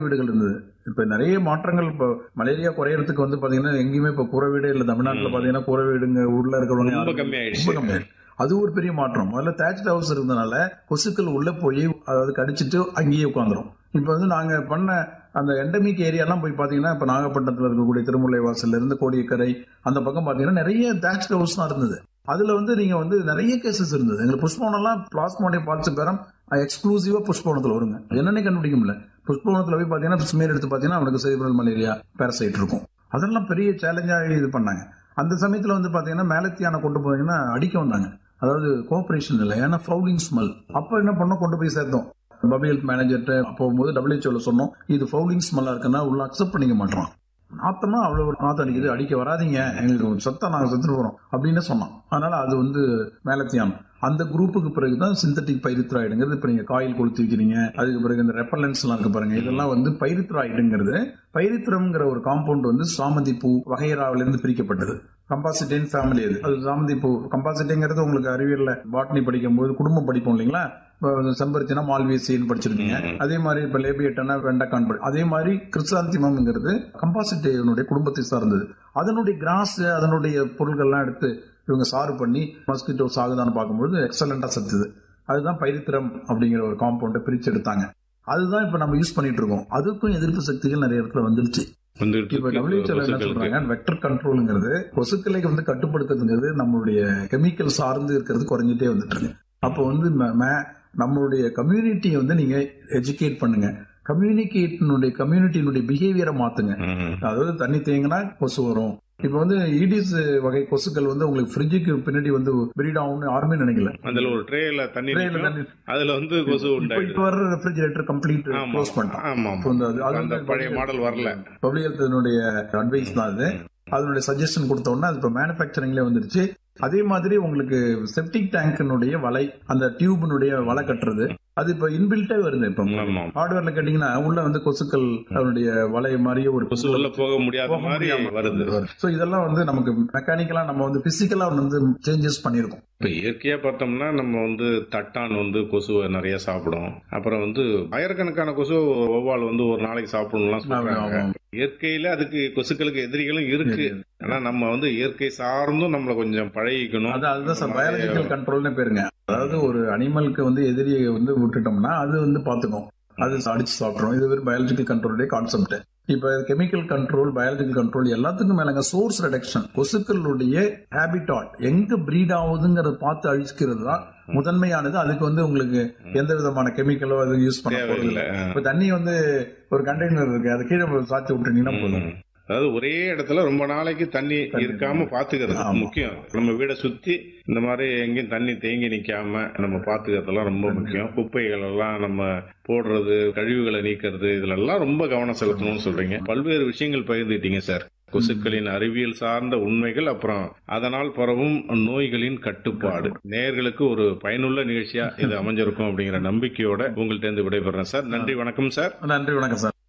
வீடுகள் இருந்தது இப்ப நிறைய மாற்றங்கள் இப்போ மலேரியா குறையறதுக்கு வந்து பாத்தீங்கன்னா எங்கேயுமே இப்ப கூரை வீடு இல்ல தமிழ்நாட்டுல ம். பாத்தீங்கன்னா கூரை வீடுங்க ஊர்ல இருக்கிறவங்க ரொம்ப யாரும் கம்மி ரொம்ப ஆயிடுச்சு கம்மி அது ஒரு பெரிய மாற்றம் முதல்ல தேட்ச் ஹவுஸ் இருந்தனால கொசுக்கள் உள்ள போய் அதாவது கடிச்சிட்டு அங்கேயே உட்காந்துரும் இப்ப வந்து நாங்க பண்ண அந்த எண்டமிக் ஏரியாலாம் போய் பாத்தீங்கன்னா இப்ப நாகப்பட்டினத்துல இருக்கக்கூடிய திருமுல்லை வாசல்ல இருந்து கோடியக்கரை அந்த பக்கம் பாத்தீங்கன்னா நிறைய தேட்ச் ஹவுஸ் தான் இருந்தது அதுல வந்து நீங்க வந்து நிறைய கேசஸ் இருந்தது எங்களுக்கு புஷ்பவனம்லாம் பிளாஸ்மோடைய பார்ட்ஸ் பேரம் எக்ஸ்க்ளூசிவா புஷ்பவனத்துல வருங்க என்னன்னே கண்டுபிடிக்க முடியல புஷ்பவனத்துல போய் பாத்தீங்கன்னா ஸ்மெல் எடுத்து பாத்தீங்கன்னா அவனுக்கு செரிபிரல் மலேரியா பேரசைட் இருக்கும் அதெல்லாம் பெரிய சேலஞ்சா இது பண்ணாங்க அந்த சமயத்துல வந்து பாத்தீங்கன்னா மேலத்தியான கொண்டு போனீங்கன்னா அடிக்க வந்தாங்க அதாவது கோஆபரேஷன் இல்லை ஏன்னா ஃபவுலிங் ஸ்மெல் அப்ப என்ன பண்ணோம் கொண்டு போய் சேர்த்தோம் பப்ளிக் ஹெல்த் மேனேஜர்கிட்ட போகும்போது டபிள்யூஹெச்ஓல சொன்னோம் இது ஃபவுலிங் ஸ்மெல்லா இருக்குன்னா உள்ள அக்செப்ட் பண்ணிக்க மாட்டோம் நாத்தமா அவ்வளவு ஒரு நாத்தம் அடிக்குது அடிக்க வராதீங்க எங்களுக்கு ஒரு சத்தம் நாங்க செத்துட்டு போறோம் அப்படின்னு சொன்னோம் அதனால அது வந்து மேலத்தியான் அந்த குரூப்புக்கு பிறகுதான் சிந்தட்டிக் பைரித்ராய்டுங்கிறது இப்ப நீங்க காயில் கொளுத்தி வைக்கிறீங்க அதுக்கு பிறகு இந்த ரெப்பலன்ஸ் எல்லாம் இருக்கு பாருங்க இதெல்லாம் வந்து பைரித்ராய்டுங்கிறது பைரித்ரம்ங்கிற ஒரு காம்பவுண்ட் வந்து சாமந்தி பூ வகைராவில இருந்து பிரிக்கப்பட்டது கம்பாசிட்டின் ஃபேமிலி அது அது சாமந்தி பூ கம்பாசிட்டிங்கிறது உங்களுக்கு அறிவியல்ல பாட்னி படிக்கும்போது குடும்பம் படிப்போம் இல்லைங்களா இப்போ செம்பருத்தினா மால்வேசின்னு படிச்சிருக்கீங்க ம். அதே மாதிரி இப்ப லேபியட்டனா வெண்டக்கான் படி அதே மாதிரி கிறிஸ்தாந்திமம்ங்கிறது கம்பாசிட்டிவனுடைய குடும்பத்தை சார்ந்தது அதனுடைய கிராஸ் அதனுடைய பொருள்கள்லாம் எடுத்து இவங்க சாறு பண்ணி மஸ்கிட்டோ சாகுதான்னு பார்க்கும்போது எக்ஸலண்டா சத்துது அதுதான் பைரித்திரம் அப்படிங்கிற ஒரு காம்பவுண்டை பிரிச்சு எடுத்தாங்க அதுதான் இப்ப நம்ம யூஸ் பண்ணிட்டு இருக்கோம் அதுக்கும் எதிர்ப்பு சக்திகள் நிறைய இடத்துல வந்துருச்சு வந்துட்டு இப்ப இருக்கு WHO என்ன கொசுக்களுக்கு. சொல்றாங்க வெக்டர் கண்ட்ரோலுங்கிறது கொசுக்களை வந்து கட்டுப்படுத்துறதுங்கிறது நம்மளுடைய கெமிக்கல் சார்ந்து இருக்கிறது குறைஞ்சிட்டே வந்துட்டு இருக்கு அப்போ வந்து ம- ம- நம்மளுடைய கம்யூனிட்டியை வந்து நீங்க எஜுகேட் பண்ணுங்க கம்யூனிகேட்டினுடைய கம்யூனிட்டியினுடைய பிஹேவியரை மாத்துங்க ம். அதாவது தண்ணி தேங்கினா கொசு வரும் இப்ப வந்து ஈடிஸ் வகை கொசுக்கள் வந்து உங்களுக்கு ஃப்ரிட்ஜுக்கு பின்னாடி வந்து பிரீட் ஆகும்னு யாருமே நினைக்கல அதுல ஒரு ட்ரேல தண்ணி Tray ல நிக்கும். தண்ணி- அதுல வந்து கொசு இப்ப உண்டாயிடுது இப்ப வர்ற ரெஃப்ரிஜரேட்டர் கம்ப்ளீட் ஆமா க்ளோஸ் பண்ணிட்டான் ஆமா இப்போ ஆமா இந்த அது- அது அந்த வந்து பழைய மாடல் வரல பப்ளிக் ஹெல்த்தினுடைய அட்வைஸ் தான் அது அதனுடைய சஜஷன் கொடுத்த உடனே அது இப்போ மேனுஃபேக்சரிங்ல வந்துருச்சு அதே மாதிரி உங்களுக்கு செப்டிக் டேங்கினுடைய வலை அந்த டியூபினுடைய வலை கட்டுறது அது இப்போ இன்பில்ட்டே வருது இப்போ ஆமா ஹார்ட்வேர்ல கேட்டீங்கன்னா உள்ள வந்து கொசுக்கள் அதனுடைய வலை மாதிரியே ஒரு கொசு உள்ள போக முடியாத போக மாதிரி முடியாம வருது சோ இதெல்லாம் வந்து நமக்கு மெக்கானிக்கலா நம்ம வந்து பிசிக்கலா வந்து சேஞ்சஸ் பண்ணிருக்கோம் இப்ப இயற்கையா பார்த்தோம்னா நம்ம வந்து தட்டான் வந்து கொசுவை நிறைய சாப்பிடும் அப்புறம் வந்து ஆயிரக்கணக்கான கொசு ஒவ்வாள் வந்து ஒரு நாளைக்கு சாப்பிடணும்லாம் சொல்றாங்க இயற்கையில அதுக்கு கொசுக்களுக்கு எதிரிகளும் இருக்கு ஆனா நம்ம வந்து இயற்கை சார்ந்தும் நம்மள கொஞ்சம் பழகிக்கணும் அது அதுதான் சார் பயாலஜிக்கல் கண்ட்ரோல்னு பேருங்க அதாவது ஒரு அனிமலுக்கு வந்து எதிரியை வந்து விட்டுட்டோம்னா அது வந்து பாத்துக்கும் அது அடிச்சு சாப்பிட்றோம் இது ஒரு பயாலஜிக்கல் கண்ட்ரோலுடைய கான்செப்ட் இப்ப கெமிக்கல் கண்ட்ரோல் பயாலஜிக்கல் கண்ட்ரோல் எல்லாத்துக்கும் மேலங்க சோர்ஸ் ரெடக்ஷன் கொசுக்களுடைய ஹேபிட்டாட் எங்க பிரீட் ஆகுதுங்கிறத பார்த்து அழிச்சுக்கிறது தான் முதன்மையானது அதுக்கு வந்து உங்களுக்கு எந்த விதமான கெமிக்கலோ அது யூஸ் பண்ண போறது தேவையில்லை இப்ப தண்ணி வந்து ஒரு கண்டெய்னர் இருக்கு அது கீழே சாச்சி விட்டுட்டீங்கன்னா போதும் ம். அதாவது ஒரே இடத்துல ரொம்ப நாளைக்கு தண்ணி தண்ணி இருக்காம பாத்துக்கிறது ஆமா. முக்கியம் நம்ம வீடை சுத்தி இந்த மாதிரி எங்கேயும் தண்ணி தேங்கி நிக்காம நம்ம பாத்துக்கிறதெல்லாம் ரொம்ப முக்கியம் குப்பைகள் எல்லாம் நம்ம போடுறது கழிவுகளை நீக்கிறது இதுல எல்லாம் ரொம்ப கவனம் செலுத்தணும்னு சொல்றீங்க பல்வேறு விஷயங்கள் பகிர்ந்துட்டீங்க சார் கொசுக்களின் அறிவியல் சார்ந்த உண்மைகள் அப்புறம் அதனால் பரவும் நோய்களின் கட்டுப்பாடு நேயர்களுக்கு ஒரு பயனுள்ள நிகழ்ச்சியா இது அமைஞ்சிருக்கும் அப்படிங்கிற நம்பிக்கையோட உங்கள்ட்ட இருந்து விடைபெறேன் சார் நன்றி வணக்கம் சார் நன்றி வணக்கம் சார்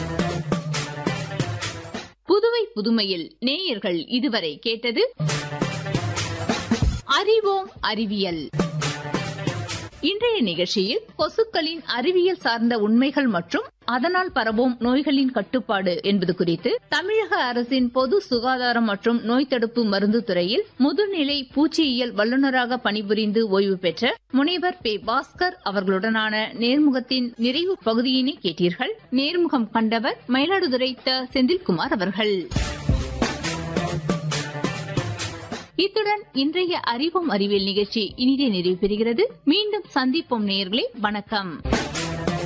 புதுவை புதுமையில் நேயர்கள் இதுவரை கேட்டது அறிவோம் அறிவியல் இன்றைய நிகழ்ச்சியில் கொசுக்களின் அறிவியல் சார்ந்த உண்மைகள் மற்றும் அதனால் பரவும் நோய்களின் கட்டுப்பாடு என்பது குறித்து தமிழக அரசின் பொது சுகாதாரம் மற்றும் நோய் தடுப்பு மருந்து துறையில் முதுநிலை பூச்சியியல் வல்லுநராக பணிபுரிந்து ஓய்வு பெற்ற முனைவர் பே பாஸ்கர் அவர்களுடனான நேர்முகத்தின் நிறைவு பகுதியினை கேட்டீர்கள் நேர்முகம் கண்டவர் மயிலாடுதுறை த செந்தில்குமார் அவர்கள் இத்துடன் இன்றைய அறிவோம் அறிவியல் நிகழ்ச்சி இனிதே நிறைவு பெறுகிறது மீண்டும் சந்திப்போம் நேயர்களே வணக்கம்